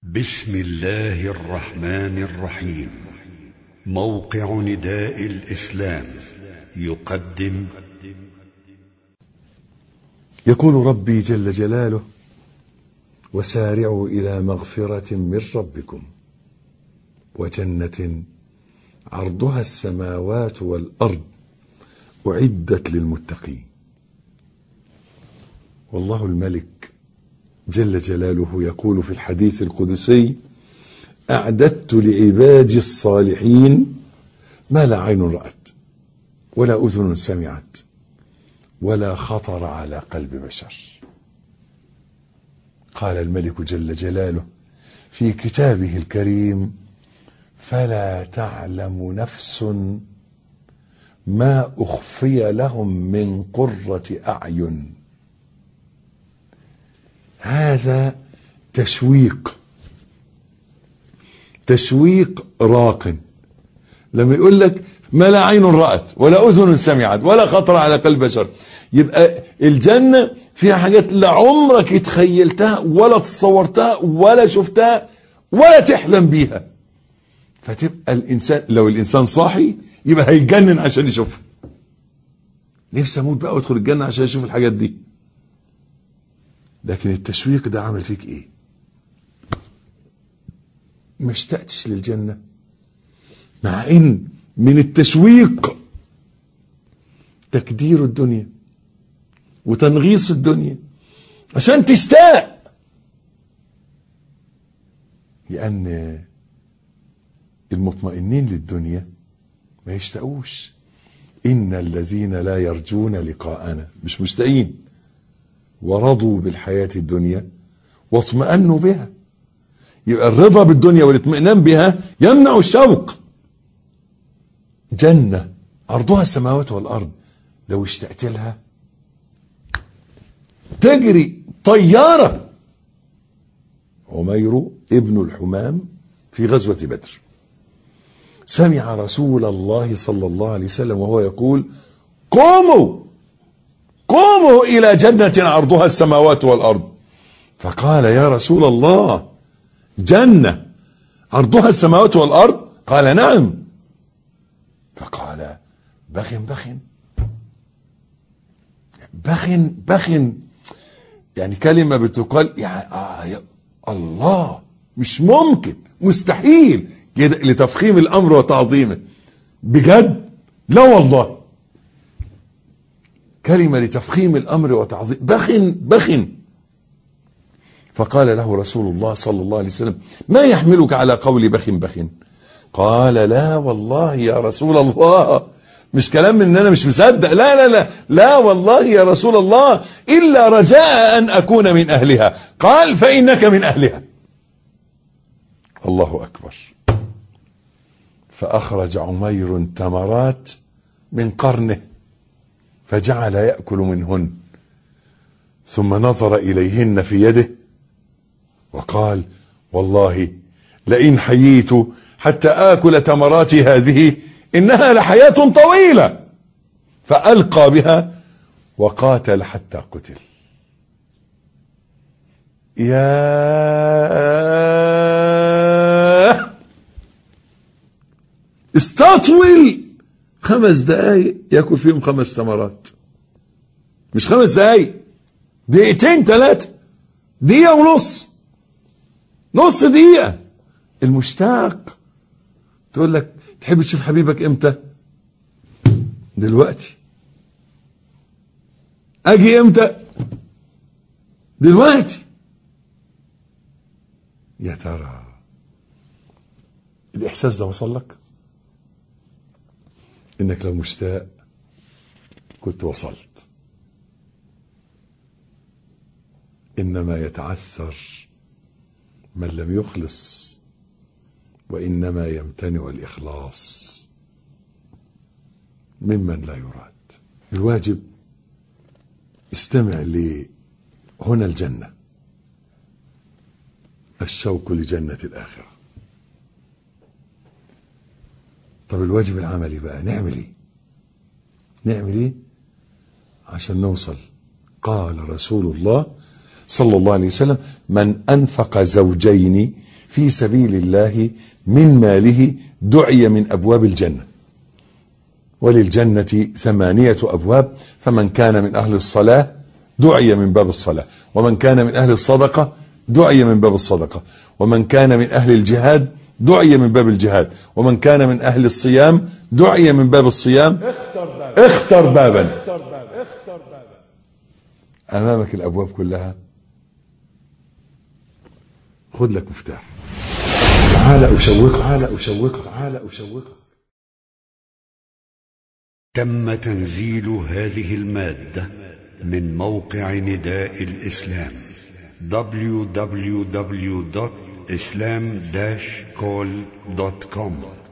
بسم الله الرحمن الرحيم موقع نداء الإسلام يقدم يقول ربي جل جلاله وسارعوا الى مغفره من ربكم وجنه عرضها السماوات والارض اعدت للمتقين والله الملك جل جلاله يقول في الحديث القدسي اعددت لعبادي الصالحين ما لا عين رات ولا اذن سمعت ولا خطر على قلب بشر قال الملك جل جلاله في كتابه الكريم فلا تعلم نفس ما اخفي لهم من قره اعين هذا تشويق تشويق راق لما يقول لك ما لا عين رأت ولا أذن سمعت ولا خطر على قلب بشر يبقى الجنة فيها حاجات لا عمرك تخيلتها ولا تصورتها ولا شفتها ولا تحلم بيها فتبقى الإنسان لو الإنسان صاحي يبقى هيتجنن عشان يشوفها نفسي أموت بقى وأدخل الجنة عشان أشوف الحاجات دي لكن التشويق ده عمل فيك إيه ما اشتقتش للجنة مع إن من التشويق تكدير الدنيا وتنغيص الدنيا عشان تشتاق لأن المطمئنين للدنيا ما يشتاقوش إن الذين لا يرجون لقاءنا مش مشتاقين ورضوا بالحياة الدنيا واطمأنوا بها يبقى الرضا بالدنيا والاطمئنان بها يمنع الشوق جنة عرضها السماوات والأرض لو اشتقت لها تجري طيارة عمير ابن الحمام في غزوة بدر سمع رسول الله صلى الله عليه وسلم وهو يقول قوموا قوموا إلى جنة عرضها السماوات والأرض فقال يا رسول الله جنة عرضها السماوات والأرض قال نعم فقال بخن بخن بخن بخن يعني كلمة بتقال يعني آه يا الله مش ممكن مستحيل كده لتفخيم الأمر وتعظيمه بجد لا والله كلمة لتفخيم الأمر وتعظيم بخن بخن فقال له رسول الله صلى الله عليه وسلم ما يحملك على قول بخن بخن قال لا والله يا رسول الله مش كلام ان انا مش مصدق لا لا لا لا والله يا رسول الله الا رجاء ان اكون من اهلها قال فانك من اهلها الله اكبر فاخرج عمير تمرات من قرنه فجعل ياكل منهن ثم نظر اليهن في يده وقال والله لئن حييت حتى آكل تمرات هذه إنها لحياة طويلة فألقى بها وقاتل حتى قتل يا استطول خمس دقايق ياكل فيهم خمس تمرات مش خمس دقايق دقيقتين ثلاثة دقيقة ونص نص دقيقة المشتاق تقول لك تحب تشوف حبيبك امتى دلوقتي اجي امتى دلوقتي يا ترى الاحساس ده وصل لك انك لو مشتاق كنت وصلت انما يتعثر من لم يخلص وانما يمتنع الاخلاص ممن لا يراد الواجب استمع لهنا الجنه الشوق لجنه الاخره طب الواجب العملي بقى نعمل ايه نعمل ايه عشان نوصل قال رسول الله صلى الله عليه وسلم من انفق زوجين في سبيل الله من ماله دعي من أبواب الجنة وللجنة ثمانية أبواب فمن كان من أهل الصلاة دعي من باب الصلاة ومن كان من أهل الصدقة دعي من باب الصدقة ومن كان من أهل الجهاد دعي من باب الجهاد ومن كان من أهل الصيام دعي من باب الصيام اختر بابا أمامك الأبواب كلها خذ لك مفتاح تعال أشوقك تعال أشوقك تعال أشوقك تم تنزيل هذه المادة من موقع نداء الإسلام www.islam-call.com